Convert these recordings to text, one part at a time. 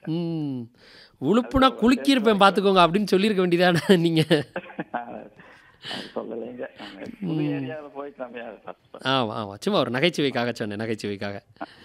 ம். உளுப்புனா குலுக்கியிருப்பேன் பார்த்துக்கோங்க அப்படின்னு சொல்லியிருக்க வேண்டியதானே நீங்கள் அது சொல்லலைங்க நாங்க புது ஏரியாவில் போயிட்டு நம்ம யாரை பார்த்து ஆமாம் ஆமாம் சும்மா ஒரு நகைச்சுவைக்காக சொன்னேன் நகைச்சுவைக்காக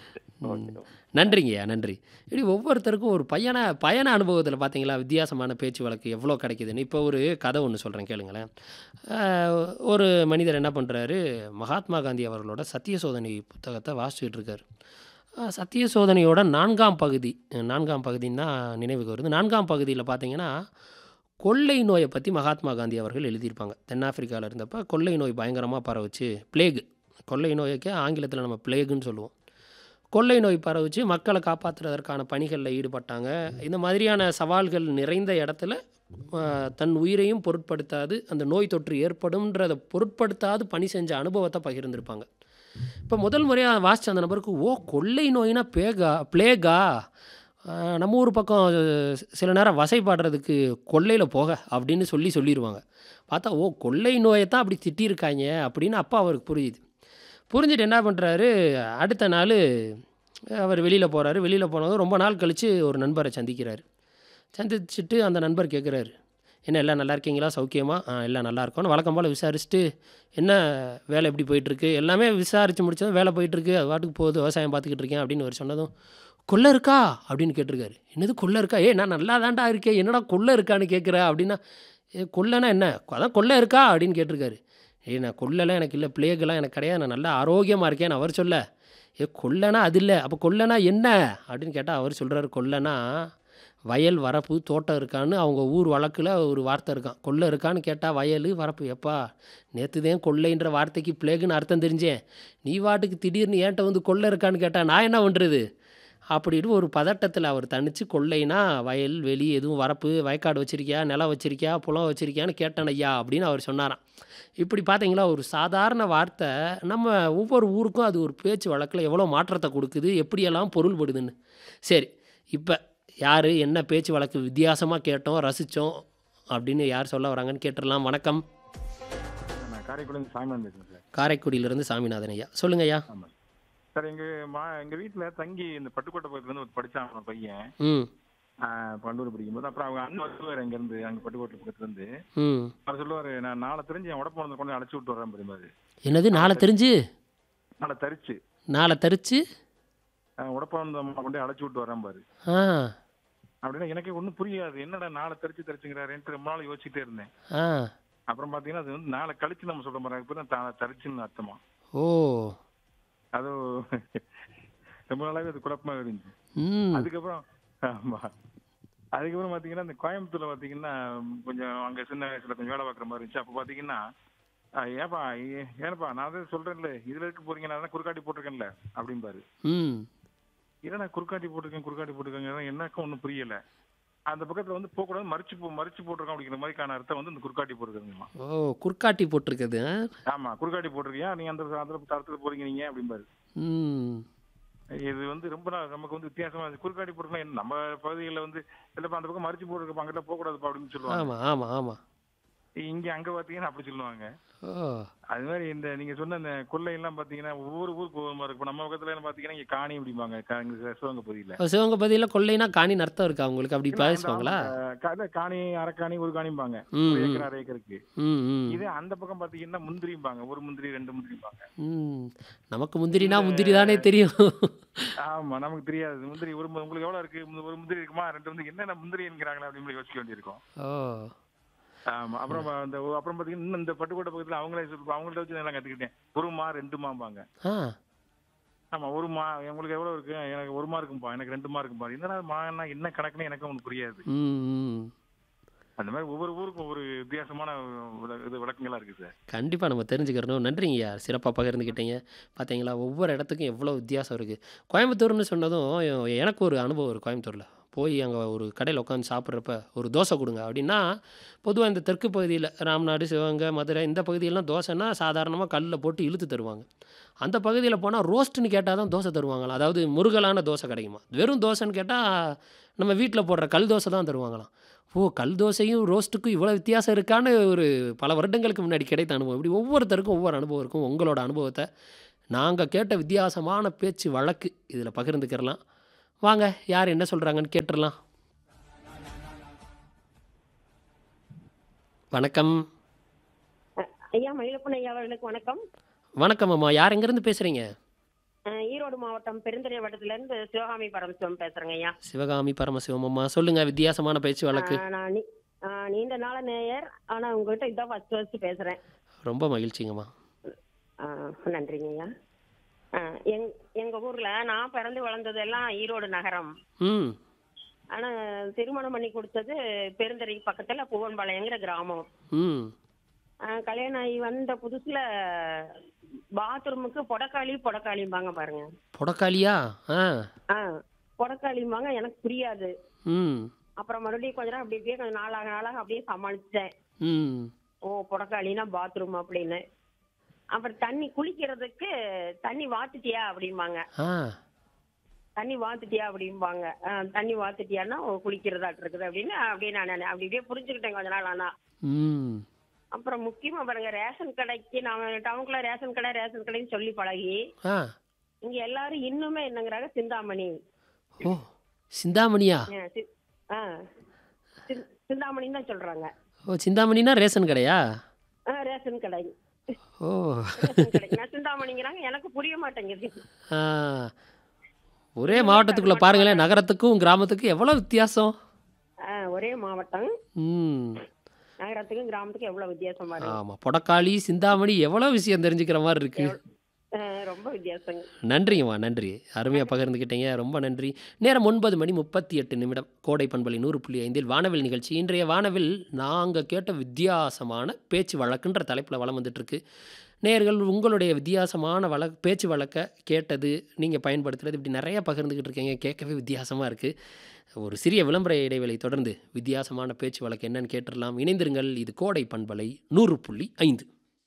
ஓகே நன்றிங்கய்யா நன்றி இப்படி ஒவ்வொருத்தருக்கும் ஒரு பயண பயண அனுபவத்தில் பார்த்தீங்களா வித்தியாசமான பேச்சு வழக்கு எவ்வளோ கிடைக்குதுன்னு இப்போ ஒரு கதை ஒன்று சொல்கிறேன் கேளுங்களேன் ஆஹ், ஒரு மனிதர் என்ன பண்ணுறாரு மகாத்மா காந்தி அவர்களோட சத்திய சோதனை புத்தகத்தை வாசிச்சுட்டு இருக்காரு ஆஹ், சத்திய சோதனையோட நான்காம் பகுதி நான்காம் பகுதின்னு தான் நினைவுக்கு வருது நான்காம் பகுதியில் பார்த்தீங்கன்னா கொள்ளை நோயை பற்றி மகாத்மா காந்தி அவர்கள் எழுதியிருப்பாங்க தென்னாப்பிரிக்காவில் இருந்தப்போ கொள்ளை நோய் பயங்கரமாக பரவுச்சு பிளேகு கொள்ளை நோய்க்கு ஆங்கிலத்தில் நம்ம பிளேகுன்னு சொல்லுவோம் கொள்ளை நோய் பரவுச்சு மக்களை காப்பாற்றுறதற்கான பணிகளில் ஈடுபட்டாங்க இந்த மாதிரியான சவால்கள் நிறைந்த இடத்துல ஆஹ், தன் உயிரையும் பொருட்படுத்தாது அந்த நோய் தொற்று ஏற்படும்ன்றதை பொருட்படுத்தாது பணி செஞ்ச அனுபவத்தை பகிர்ந்திருப்பாங்க இப்போ முதல் முறையாக வாசித்த அந்த நபருக்கு ஓ கொள்ளை நோயினா பேகா பிளேகா ஆஹ், நம்ம ஊர் பக்கம் சில நேரம் வசைப்பாடுறதுக்கு கொள்ளையில் போக அப்படின்னு சொல்லி சொல்லிடுவாங்க பார்த்தா ஓ கொள்ளை நோயை தான் அப்படி திட்டியிருக்காங்க அப்படின்னு அப்பா அவருக்கு புரியுது புரிஞ்சுட்டு என்ன பண்ணுறாரு அடுத்த நாள் அவர் வெளியில் போகிறாரு வெளியில் போனதும் ரொம்ப நாள் கழித்து ஒரு நண்பரை சந்திக்கிறாரு சந்திச்சுட்டு அந்த நண்பர் கேட்குறாரு என்ன எல்லாம் நல்லா இருக்கீங்களா சௌக்கியமா ஆ எல்லாம் நல்லா இருக்கோன்னு வழக்கம் போல் விசாரிச்சுட்டு என்ன வேலை எப்படி போயிட்டுருக்கு எல்லாமே விசாரித்து முடிச்சதும் வேலை போயிட்டுருக்கு அது பாட்டுக்கு போகுது விவசாயம் பார்த்துக்கிட்டு இருக்கேன் அப்படின்னு அவர் சொன்னதும் கொள்ளை இருக்கா அப்படின்னு கேட்டிருக்காரு என்னது கொள்ளை இருக்கா ஏ நான் நல்லா தான்டா இருக்கேன் என்னடா கொள்ளை இருக்கான்னு கேட்குற அப்படின்னா ஏ கொள்ளைனா என்ன அதான் கொள்ளை இருக்கா அப்படின்னு கேட்டிருக்காரு ஏய் நான் கொள்ளலாம் எனக்கு இல்லை பிளேகெல்லாம் எனக்கு கிடையாது நான் நல்லா ஆரோக்கியமாக இருக்கேன் அவர் சொல்ல ஏ கொள்ளனா அது இல்லை அப்போ கொள்ளனா என்ன அப்படின்னு கேட்டால் அவர் சொல்கிறாரு கொள்ளனா வயல் வரப்பு தோட்டம் இருக்கான்னு அவங்க ஊர் வழக்கில் ஒரு வார்த்தை இருக்கான் கொள்ளை இருக்கான்னு கேட்டால் வயல் வரப்பு எப்பா நேற்று தான் கொள்ளைன்ற வார்த்தைக்கு பிளேகுன்னு அர்த்தம் தெரிஞ்சேன் நீ வாட்டுக்கு திடீர்னு ஏன்ட்ட வந்து கொள்ளை இருக்கான்னு கேட்டால் நான் என்ன பண்ணுறது அப்படின்னு ஒரு பதட்டத்தில் அவர் தனிச்சு கொள்ளைனா வயல் வெளி எதுவும் வரப்பு வயக்காடு வச்சிருக்கியா நிலம் வச்சிருக்கியா புலம் வச்சிருக்கியான்னு கேட்டேன் ஐயா அப்படின்னு அவர் சொன்னாராம் இப்படி பார்த்தீங்களா ஒரு சாதாரண வார்த்தை நம்ம ஒவ்வொரு ஊருக்கும் அது ஒரு பேச்சு வழக்கில் எவ்வளோ மாற்றத்தை கொடுக்குது எப்படியெல்லாம் பொருள்படுதுன்னு சரி இப்போ யார் என்ன பேச்சு வழக்கு வித்தியாசமாக கேட்டோம் ரசித்தோம் அப்படின்னு யார் சொல்ல வராங்கன்னு கேட்டுடலாம் வணக்கம் நான் காரைக்குடிலேருந்து சாமியான் பேசுகிறேன் சார் காரைக்குடியிலேருந்து சாமிநாதன் ஐயா சொல்லுங்க ஐயா ஆமாம் சார் எங்கள் மா எங்கள் வீட்டில் தங்கி இந்த பட்டுக்கோட்டை பக்கத்துலேருந்து ஒரு படித்தான் ஒரு பையன் ம் ஆஹ் பண்டூர் படிக்கும்போது அப்புறம் அவங்க அண்ணன் வருவார் அங்கேருந்து அங்கே பட்டுக்கோட்டை பக்கத்துலேருந்து ம் அவர் சொல்லுவார் நான் நாளை தெரிஞ்சு என் உடம்பு கொண்டு அழைச்சி விட்டு வரேன் பெரியமாரு என்னது நாளை தெரிஞ்சு நாளை தரிச்சு நாளை தரிச்சு உடப்பாந்த கொண்டு அழைச்சி விட்டு வரேன் பாரு ஆ அப்படின்னா எனக்கு ஒன்றும் புரியாது என்னடா நாளை தரிச்சு தரிச்சுங்கிறாருன்ட்டு ரொம்ப நாள் யோசிச்சுட்டே இருந்தேன் ஆ அப்புறம் பார்த்தீங்கன்னா அது வந்து நாளை கழிச்சு நம்ம சொல்ல மாதிரி பேர் தான் தரிச்சுன்னு அர்த்தமா ஓ அது ரொம்ப நாளாவே அது குழப்பமா இருந்துச்சு ம் அதுக்கப்புறம் ஆமா அதுக்கப்புறம் பாத்தீங்கன்னா இந்த கோயம்புத்தூர்ல பாத்தீங்கன்னா கொஞ்சம் அங்க சின்ன வயசுல கொஞ்சம் வேலை பார்க்குற மாதிரி இருந்துச்சு அப்ப பாத்தீங்கன்னா அஹ், ஏப்பா ஏ- ஏனப்பா நான் தான் சொல்றேன்ல இதுல இருக்க போறீங்க நான் தான் குறுக்காட்டி போட்டிருக்கேன்ல அப்படிம்பாரு ம் இல்ல நான் குறுக்காட்டி போட்டிருக்கேன் குறுக்காட்டி போட்டிருக்கேங்க எனக்கும் ஒன்றும் புரியல அந்த பக்கத்துல வந்து போக கூடாது மறிச்சு போ மறிச்சு போட்டிருக்கோம் அப்படிங்கிற மாதிரிக்கான அர்த்தம் வந்து இந்த குறுக்காட்டி போட்டிருக்காங்க ஓ குறுக்காட்டி போட்டிருக்குது ஆ? ஆமா குறுக்காட்டி போட்டிருக்கியா நீங்க அந்த அந்த தரத்துல போறீங்க நீங்க அப்படிம்பாரு ம் இது வந்து ரொம்ப நா- நமக்கு வந்து வித்தியாசமா இருக்கு குறுக்காட்டி போட்டுக்கலாம் என்ன நம்ம பகுதிகளில் வந்து இல்லப்பா அந்த பக்கம் மறிச்சு போட்டுருக்கப்பா அங்கிட்ட போக கூடாதுப்பா அப்படின்னு சொல்லுவாங்க ஆமாம் ஆமாம் ஆமாம் இங்க அங்க பாத்தீங்கன்னா அப்படி சொல்லுவாங்க ஓ அது மாதிரி இந்த நீங்க சொன்ன இந்த கொள்ளை எல்லாம் பாத்தீங்கன்னா ஒவ்வொரு ஊருக்கு ஒவ்வொரு மாதிரி இருக்கும் இப்ப நம்ம பக்கத்துல எல்லாம் பாத்தீங்கன்னா இங்க காணி அப்படிம்பாங்க கா- இங்க சிவகங்கை பகுதியில இப்போ சிவங்க பதியில் கொள்ளைனா காணின்னு அர்த்தம் இருக்கா உங்களுக்கு அப்படி இல்ல, அந்த பேசுவாங்களா அவங்க கா- இல்ல, காணி அரைக்காணி ஒரு காணிம்பாங்க ம் ஒரு ம் ஏக்கர் அரை ஏக்கருக்கு ம் ம் இதே அந்த பக்கம் பாத்தீங்கன்னா முந்திரிம்பாங்க ஒரு முந்திரி ரெண்டு முந்திரிம்பாங்க ம் நமக்கு முந்திரினா முந்திரி தானே தெரியும் ஆமா நமக்கு தெரியாது முந்திரி ஒரு மு- உங்களுக்கு எவ்வளவு இருக்கு மு- ஒரு முந்திரி இருக்குமா ரெண்டு முந்திரி என்னென்ன முந்திரி என்கிறாங்களா அப்படின்னு யோசிக்க வேண்டியிருக்கும் ஓ ஆமா அப்புறம் அந்த அப்புறம் பாத்தீங்கன்னா இன்னும் இந்த பட்டுக்கோட்டை பக்கத்துல அவங்களே சொல்லுவாங்க அவங்கள்ட்ட வச்சு நல்லா கத்துக்கிட்டேன் ஒரு மா ரெண்டு மாம்பாங்க ஆ ஆமா ஒரு மா உங்களுக்கு எவ்வளவு இருக்கு எனக்கு ஒரு மா இருக்கும்பா எனக்கு ரெண்டு மா இருக்கும்பா என்னடா மான்னா என்ன கணக்குன்னு எனக்கு ஒண்ணு புரியாது ம் ம் அந்த மாதிரி ஒவ்வொரு ஊருக்கும் ஒவ்வொரு வித்தியாசமான விள- இது விளக்கங்களா இருக்கு சார் கண்டிப்பாக நம்ம தெரிஞ்சுக்கிறணும் நன்றிங்கய்யா சிறப்பாக பகிர்ந்துக்கிட்டீங்க பார்த்தீங்களா ஒவ்வொரு இடத்துக்கும் எவ்வளோ வித்தியாசம் இருக்குது கோயம்புத்தூர்னு சொன்னதும் எ- எனக்கு ஒரு அனுபவம் ஒரு கோயம்புத்தூரில் போய் அங்கே ஒரு கடையில் உட்காந்து சாப்பிட்றப்ப ஒரு தோசை கொடுங்க அப்படின்னா பொதுவாக இந்த தெற்கு பகுதியில் ராம்நாடு சிவகங்கை மதுரை இந்த பகுதியெல்லாம் தோசைன்னா சாதாரணமாக கல்லில் போட்டு இழுத்து தருவாங்க அந்த பகுதியில் போனால் ரோஸ்ட்டுன்னு கேட்டால் தான் தோசை தருவாங்களாம் அதாவது முருகலான தோசை கிடைக்குமா வெறும் தோசைன்னு கேட்டால் நம்ம வீட்டில் போடுற கல் தோசை தான் தருவாங்களாம் ஓ கல் தோசையும் ரோஸ்ட்டுக்கும் இவ்வளோ வித்தியாசம் இருக்கான்னு ஒரு பல வருடங்களுக்கு முன்னாடி கிடைத்த அனுபவம் இப்படி ஒவ்வொருத்தருக்கும் ஒவ்வொரு அனுபவம் இருக்கும் உங்களோட அனுபவத்தை நாங்கள் கேட்ட வித்தியாசமான பேச்சு வழக்கு இதில் பகிர்ந்துக்கிறலாம் வாங்க யார் என்ன சொல்கிறாங்கன்னு கேட்டுடலாம் வணக்கம் ஐயா மயிலப்பன் ஐயா அவர்களுக்கு வணக்கம் வணக்கம் அம்மா யார் எங்கேருந்து பேசுகிறீங்க அஹ் ஈரோடு மாவட்டம் பெருந்துறை வட்டத்துல இருந்து சிவகாமி பரமசிவம் பேசுறேங்க ஐயா சிவகாமி பரமசிவம் அம்மா சொல்லுங்கள் வித்தியாசமான பேச்சு வழக்கு அஹ் நான் நீ- அஹ் நீண்ட நாள நேயர் ஆனா உங்ககிட்ட இதான் ஃபர்ஸ்ட் ஃபர்ஸ்ட் பேசுறேன் ரொம்ப மகிழ்ச்சிங்கம்மா அஹ் நன்றிங்க ஐயா அஹ் எங் எங்க ஊர்ல நான் பிறந்து வளர்ந்தது எல்லாம் ஈரோடு நகரம் ம் ஆனா திருமணம் பண்ணி கொடுத்தது பெருந்துறை பக்கத்துல புவன்பாளையங்கிற கிராமம் ம் அஹ் கல்யாணம் ஆகி வந்த புதுசுல பாத்ரூமுக்கு பொடக்காளி பொடக்காளிம்பாங்க பாருங்க புடக்காளியா ஆ ஆ பொடக்காளிம்பாங்க எனக்கு புரியாது ம் அப்புறம் மறுபடியும் கொஞ்ச நேரம் அப்படி இப்படியே கொஞ்சம் நாளாக நாளாக அப்படியே சமாளிச்சிட்டேன் ம் ஓ புடக்காளினா பாத்ரூம் அப்படின்னு அப்புறம் தண்ணி குளிக்கிறதுக்கு தண்ணி வாத்துட்டியா அப்படிம்பாங்க ஆ தண்ணி வாத்துட்டியா அப்படிம்பாங்க ஆ, தண்ணி வாத்துட்டியான்னா ஓ, குளிக்கிறதாட்டு இருக்குது அப்படின்னு அப்படியே நான் அப்படி இப்படியே புரிஞ்சுக்கிட்டேன் கொஞ்ச நாள் ஆனா ம் அப்புறம் முக்கியமா பாருங்க ரேஷன் கடைக்கு நான் டவுனுக்குள்ள ரேஷன் கடை ரேஷன் கடைன்னு சொல்லி பழகி ஆ இங்க எல்லாரும் இன்னுமே என்னங்கிறாங்க சிந்தாமணி ஓ சிந்தாமணியா ஆ, சி- ஆ சிந்- சிந்தாமணின்னு தான் சொல்றாங்க ஓ சிந்தாமணினா ரேஷன் கடையா ஆ, ரேஷன் கடை ஓ ரேஷன் கடை நான் சிந்தாமணிங்கிறாங்க எனக்கு புரிய மாட்டேங்குது ஆ ஒரே மாவட்டத்துக்குள்ளே பாருங்களேன் நகரத்துக்கும் கிராமத்துக்கும் எவ்வளோ வித்தியாசம் ஆ, ஒரே மாவட்டம் ம் நகரத்துக்கும் கிராமத்துக்கும் எவ்வளவு வித்தியாசமா இருக்கு ஆமாம் பொடக்காளி சிந்தாமணி எவ்வளோ விஷயம் தெரிஞ்சுக்கிற மாதிரி இருக்கு ஆ, ரொம்ப வித்தியாசங்க நன்றிங்கம்மா நன்றி அருமையாக பகிர்ந்துக்கிட்டீங்க ரொம்ப நன்றி நேரம் ஒன்பது மணி முப்பத்தி எட்டு நிமிடம் கோடை பண்பலை நூறு புள்ளி ஐந்தில் வானவில் நிகழ்ச்சி இன்றைய வானவில் நாங்கள் கேட்ட வித்தியாசமான பேச்சு வழக்குன்ற தலைப்பில் வளம் வந்துட்டுருக்கு நேர்கள் உங்களுடைய வித்தியாசமான வழ பேச்சு வழக்கை கேட்டது நீங்கள் பயன்படுத்துறது இப்படி நிறைய பகிர்ந்துக்கிட்டு இருக்கீங்க கேட்கவே வித்தியாசமாக இருக்குது ஒரு சிறிய விளம்பர இடைவேளை தொடர்ந்து வித்தியாசமான பேச்சு வழக்கு என்னன்னு கேட்டுடலாம் இணைந்திருங்கள் இது கோடை பண்பலை நூறு புள்ளி ஐந்து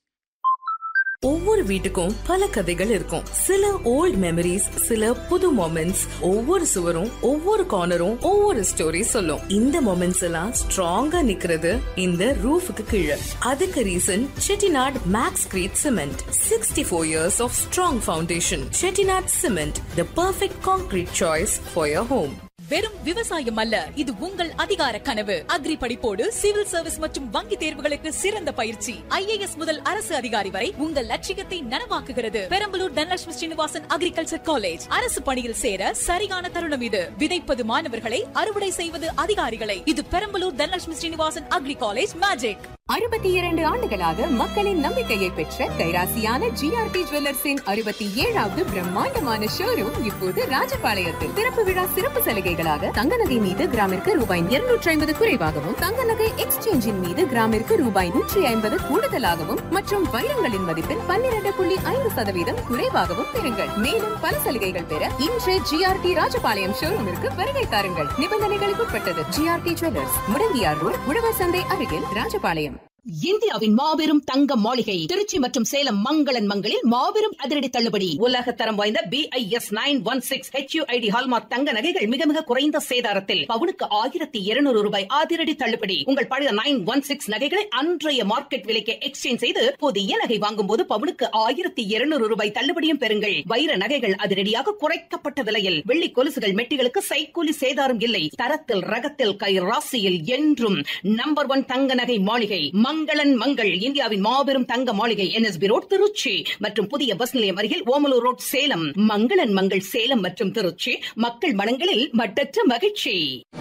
ஒவ்வொரு வீட்டுக்கும் பல கதைகள் இருக்கும் சில ஓல்ட் மெமரிஸ் சில புது மொமெண்ட்ஸ் ஒவ்வொரு சுவரும் ஒவ்வொரு கார்னரும் ஒவ்வொரு ஸ்டோரி சொல்லும் இந்த மொமெண்ட்ஸ் எல்லாம் ஸ்ட்ராங்கா நிக்கிறது இந்த ரூஃபுக்கு கீழே அதுக்கு reason Chettinad Maxcrete cement sixty four years of strong foundation Chettinad cement the perfect concrete choice for your home வெறும் விவசாயம் அல்ல இது உங்கள் அதிகார கனவு அக்ரி படிப்போடு சிவில் சர்வீஸ் மற்றும் வங்கி தேர்வுகளுக்கு சிறந்த பயிற்சி ஐஏஎஸ் முதல் அரசு அதிகாரி வரை உங்கள் லட்சியத்தை நனவாக்குகிறது பெரம்பலூர் தனலட்சுமி ஸ்ரீனிவாசன் அக்ரிகல்ச்சர் காலேஜ் அரசு பணியில் சேர சரியான தருணம் இது விதைப்பது மாணவர்களை அறுவடை செய்வது அதிகாரிகளை இது Perambalur Dhanalakshmi Srinivasan agri college magic அறுபத்தி இரண்டு ஆண்டுகளாக மக்களின் நம்பிக்கையை பெற்ற கைராசியான ஜிஆர்டி ஜுவல்லர்ஸின் அறுபத்தி ஏழாவது பிரம்மாண்டமான ஷோரூம் இப்போது ராஜபாளையத்தில் திறப்பு விழா சிறப்பு சலுகைகளாக தங்க நகை மீது கிராமிற்கு ரூபாய் இருநூற்றி ஐம்பது குறைவாகவும் தங்க நகை எக்ஸ்சேஞ்சின் மீது கிராமிற்கு ரூபாய் நூற்றி ஐம்பது கூடுதலாகவும் மற்றும் வைரங்களின் மதிப்பில் பன்னிரண்டு புள்ளி ஐந்து சதவீதம் குறைவாகவும் பெறுங்கள் மேலும் பல சலுகைகள் பெற இன்று ஜிஆர்டி ராஜபாளையம் ஷோரூமிற்கு வருகை தாருங்கள் நிபந்தனைகளுக்கு உட்பட்டது ஜிஆர்டி ஜுவல்லர்ஸ் முடங்கியார் ரோட் உழவர் சந்தை அருகில் ராஜபாளையம் இந்தியாவின் மாபெரும் தங்க மாளிகை திருச்சி மற்றும் சேலம் மங்களன் மங்களில் மாபெரும் அதிரடி தள்ளுபடி உலக தரம் வாய்ந்த BIS nine one six HUID hallmark தங்க நகைகள் மிக மிக குறைந்த சேதாரத்தில் பவுனுக்கு ஆயிரத்தி இருநூறு ரூபாய் அதிரடி தள்ளுபடி உங்கள் பழைய நைன் ஒன் சிக்ஸ் நகைகளை அன்றைய மார்க்கெட் விலைக்கு எக்ஸ்சேஞ்ச் செய்து புதிய நகை வாங்கும் போது பவுனுக்கு ஆயிரத்தி இருநூறு ரூபாய் தள்ளுபடியும் பெறுங்கள் வைர நகைகள் அதிரடியாக குறைக்கப்பட்ட விலையில் வெள்ளி கொலுசுகள் மெட்டிகளுக்கு சைக்கூலி சேதாரம் இல்லை தரத்தில் ரகத்தில் கை ராசியில் என்றும் நம்பர் ஒன் தங்க நகை மாளிகை மங்களன் மங்கள் இந்தியாவின் மாபெரும் தங்க மாளிகை என்எஸ்பி ரோட் திருச்சி மற்றும் புதிய பஸ் நிலையம் அருகில் ஓமலூர் ரோட் சேலம் மங்களன் மங்கள் சேலம் மற்றும் திருச்சி மக்கள் மனங்களில் மட்டற்ற மகிழ்ச்சி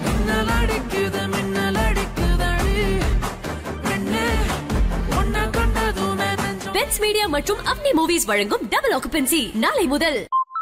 பெட்ஸ் மீடியா மற்றும் அப்னி மூவிஸ் வழங்கும் டபுள் ஆக்குபென்சி நாளை முதல்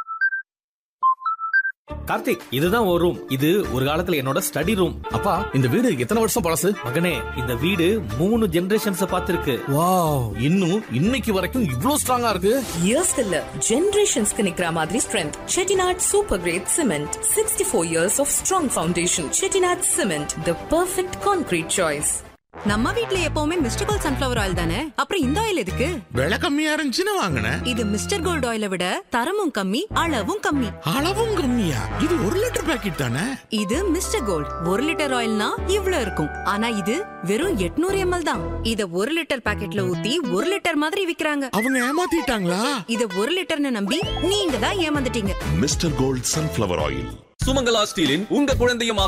கார்த்திக் இதுதான் ஒரு ரூம் இது ஒரு காலத்துல என்னோட ஸ்டடி ரூம் அப்பா இந்த வீடு எத்தனை வருஷம் பழசு மகனே இந்த வீடு மூணு ஜெனரேஷன்ஸ் பார்த்திருக்கு வாவ் இன்னும் இன்னைக்கு வரைக்கும் இவ்ளோ ஸ்ட்ராங்கா இருக்கு இயர்ஸ் இல்ல ஜெனரேஷன்ஸ்க்கு நிக்கிற மாதிரி strength Chettinad super great cement sixty four years of strong foundation Chettinad cement the perfect concrete choice நம்ம வீட்ல எப்பவுமே மிஸ்டர் கோல்ட் சன்ஃபிளவர் ஆயில் தானே அப்புறம் இந்த ஆயில் எதுக்கு விலை கம்மியா இருந்துச்சுன்னு வாங்கினேன் இது மிஸ்டர் கோல்ட் ஆயிலை விட தரமும் கம்மி அளவும் கம்மி அளவும் கம்மியா இது ஒரு லிட்டர் பாக்கெட் தானே இது மிஸ்டர் கோல்ட் ஒரு லிட்டர் ஆயில்னா இவ்ளோ இருக்கும் ஆனா இது வெறும் 800 எம்எல் தான் இத ஒரு லிட்டர் பாக்கெட்ல ஊத்தி ஒரு லிட்டர் மாதிரி விக்கிறாங்க அவங்க ஏமாத்திட்டாங்களா இத ஒரு லிட்டர்னு நம்பி நீங்க தான் ஏமாந்துட்டீங்க Mister Gold sunflower oil Sumangala ஸ்டீலின் உங்க குழந்தையும்